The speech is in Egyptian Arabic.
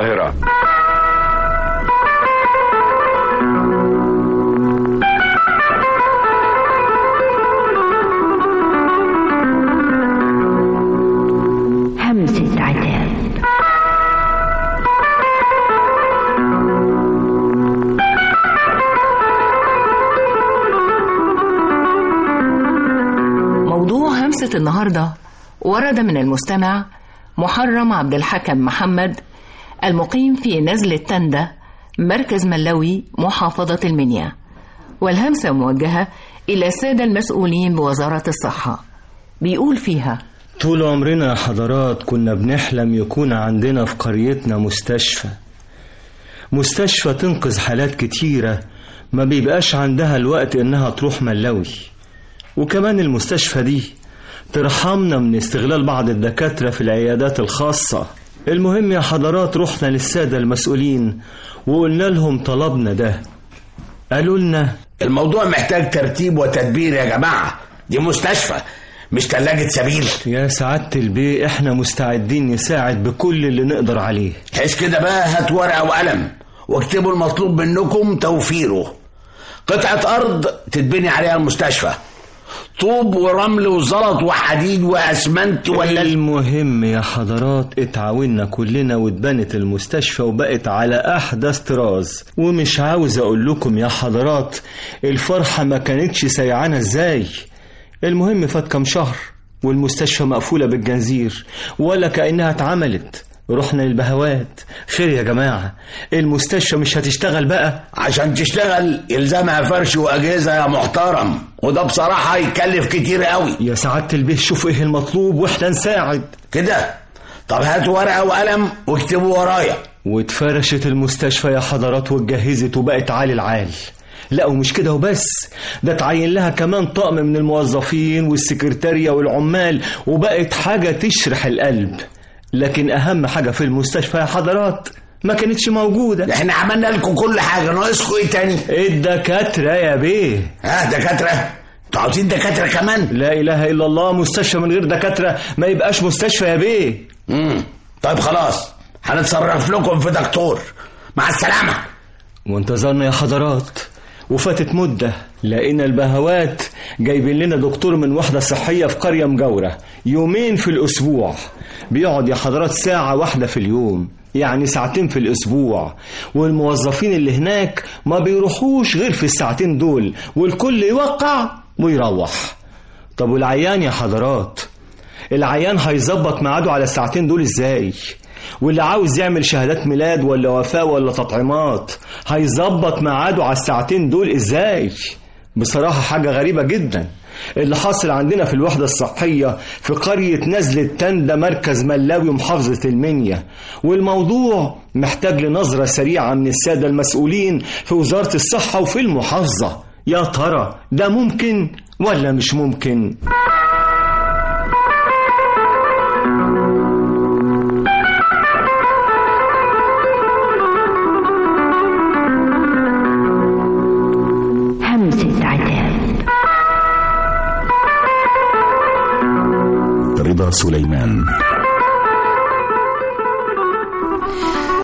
القاهرة همسة عتاب موضوع همسة النهاردة ورد من المستمع محرم عبد الحكم محمد المقيم في نزل التندة مركز ملوي محافظة المنيا والهمسة موجهة إلى السادة المسؤولين بوزارة الصحة بيقول فيها طول عمرنا يا حضرات كنا بنحلم يكون عندنا في قريتنا مستشفى مستشفى تنقذ حالات كتيرة ما بيبقاش عندها الوقت انها تروح ملوي وكمان المستشفى دي ترحمنا من استغلال بعض الدكاترة في العيادات الخاصة المهم يا حضرات رحنا للسادة المسؤولين وقلنا لهم طلبنا ده قالوا لنا الموضوع محتاج ترتيب وتدبير يا جماعة دي مستشفى مش تلاجة سبيل يا سعادة البيه احنا مستعدين نساعد بكل اللي نقدر عليه حيث كده بقى هات ورقة وقلم واكتبوا المطلوب منكم توفيره قطعة أرض تتبني عليها المستشفى طوب ورمل وزلط وحديد وأسمنت ولا المهم يا حضرات اتعاوننا كلنا واتبنت المستشفى وبقت على احدث طراز ومش عاوز اقول لكم يا حضرات الفرحة ما كانتش سيعانة ازاي المهم فات كام شهر والمستشفى مقفولة بالجنزير ولا كأنها اتعملت رحنا للبهوات خير يا جماعة المستشفى مش هتشتغل بقى عشان تشتغل يلزمها فرش وأجهزة يا محترم وده بصراحة يكلف كتير قوي يا سعادة البيه شوف ايه المطلوب واحنا نساعد كده طب هات ورقة وقلم واكتبوا ورايا واتفرشت المستشفى يا حضرات واتجهزت وبقت عالي العال لا ومش كده وبس ده اتعين لها كمان طقم من الموظفين والسكرتارية والعمال وبقت حاجة تشرح القلب لكن أهم حاجة في المستشفى يا حضرات ما كانتش موجودة احنا عملنا لكم كل حاجة ناقصكم ايه تاني الدكاترة يا بيه ها دكاترة انتوا عاوزين دكاترة كمان لا إله إلا الله مستشفى من غير دكاترة ما يبقاش مستشفى يا بيه امم طيب خلاص هنتصرف لكم في دكتور مع السلامة وانتظرنا يا حضرات وفاتت مدة لقينا البهوات جايبين لنا دكتور من وحدة صحية في قرية مجاورة يومين في الأسبوع بيقعد يا حضرات ساعة واحدة في اليوم يعني ساعتين في الأسبوع والموظفين اللي هناك ما بيروحوش غير في الساعتين دول والكل يوقع ويروح طب والعيان يا حضرات العيان هيظبط ميعاده على الساعتين دول ازاي واللي عاوز يعمل شهادات ميلاد ولا وفاة ولا تطعيمات هيظبط ميعاده على الساعتين دول ازاي بصراحة حاجة غريبة جدا اللي حاصل عندنا في الوحدة الصحية في قرية نزل التندة مركز ملاوي محافظة المنيا والموضوع محتاج لنظرة سريعة من السادة المسؤولين في وزارة الصحة وفي المحافظة يا ترى ده ممكن ولا مش ممكن؟ همسة عتاب رضا سليمان